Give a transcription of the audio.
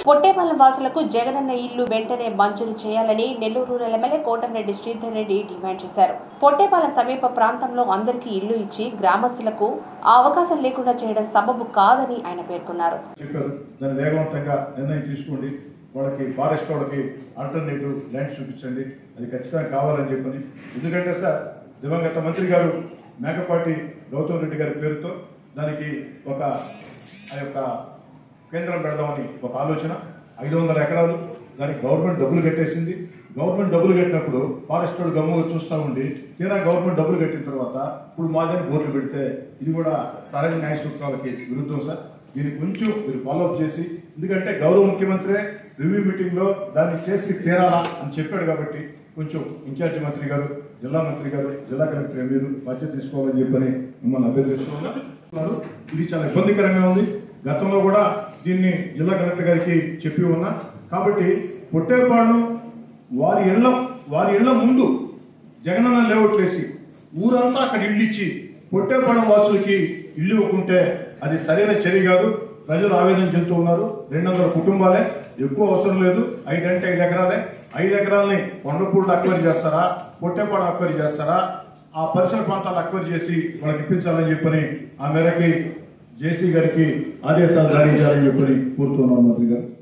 పొట్టేపాలెం వాసులకు జగనన్న ఇల్లు వెంటనే మంజూరు చేయాలని Nellore rural MLA Kotamreddy Sridhar Reddy demand చేశారు పొట్టేపాలెం సమీప ప్రాంతంలో అందరికీ ఇల్లు ఇచ్చి గ్రామస్తులకు ఆ అవకాశం లేకుండా చేయడం సబబు కాదని ఆయన పేర్కొన్నారు చెప్పారు దాన్ని వేగవంతంగా నిర్ణయం తీసుకోండి వాళ్ళకి ఫారెస్ట్ వాళ్ళకి ఆల్టర్నేటివ్ ల్యాండ్ చూపించండి అది ఖచ్చితంగా కావాలని చెప్పని ఎందుకంటే సార్ దివంగత మంత్రి గారు మేకపాటి గౌతమ్ రెడ్డి గారి పేరుతో దానికి ఒక ఆ యొక్క కేంద్రం పెడదామని ఒక ఆలోచన ఐదు వందల ఎకరాలు దానికి గవర్నమెంట్ డబ్బులు కట్టేసింది గవర్నమెంట్ డబ్బులు కట్టినప్పుడు ఫారెస్ట్ వాళ్ళు గమ్ముగా చూస్తూ ఉండి తీరా గవర్నమెంట్ డబ్బులు కట్టిన తర్వాత ఇప్పుడు మాదని బోర్లు పెడితే ఇది కూడా సరైన న్యాయ సూత్రాలకి విరుద్ధం సార్ దీన్ని కొంచెం మీరు ఫాలోఅప్ చేసి ఎందుకంటే గౌరవ ముఖ్యమంత్రి రివ్యూ మీటింగ్ లో దాన్ని చేసి తీరాలా అని చెప్పాడు కాబట్టి కొంచెం ఇన్ఛార్జి మంత్రి గారు జిల్లా మంత్రి గారు జిల్లా కలెక్టర్ మీరు బాధ్యత తీసుకోవాలని చెప్పని మిమ్మల్ని అభ్యర్థిస్తున్నారు ఇది చాలా ఇబ్బందికరంగా ఉంది గతంలో కూడా దీన్ని జిల్లా కలెక్టర్ గారికి చెప్పి ఉన్నా కాబట్టి పొట్టేపాడు వారి ఇళ్ల వారి ఇళ్ల ముందు జగనన్న లేఅవుట్ వేసి ఊరంతా అక్కడ ఇల్లు ఇచ్చి పొట్టేపాడు వాసులకి ఇల్లు ఇవ్వకుంటే అది సరైన చర్య కాదు ప్రజలు ఆవేదన చెందుతూ ఉన్నారు రెండు వందల కుటుంబాలే ఎక్కువ అవసరం లేదు ఐదు అంటే ఐదు ఎకరాలే ఐదు ఎకరాలని కొండపూడిలో అక్వైరీ చేస్తారా పొట్టేపాడు అక్వైరీ చేస్తారా ఆ పరిసర ప్రాంతాలు అక్వైరీ చేసి వాళ్ళకి ఇప్పించాలని చెప్పని ఆ మేరకి జేసీ గారికి ఆదేశాలు జారీ చేయాలని చెప్పని కోరుతున్నాను మంత్రి గారు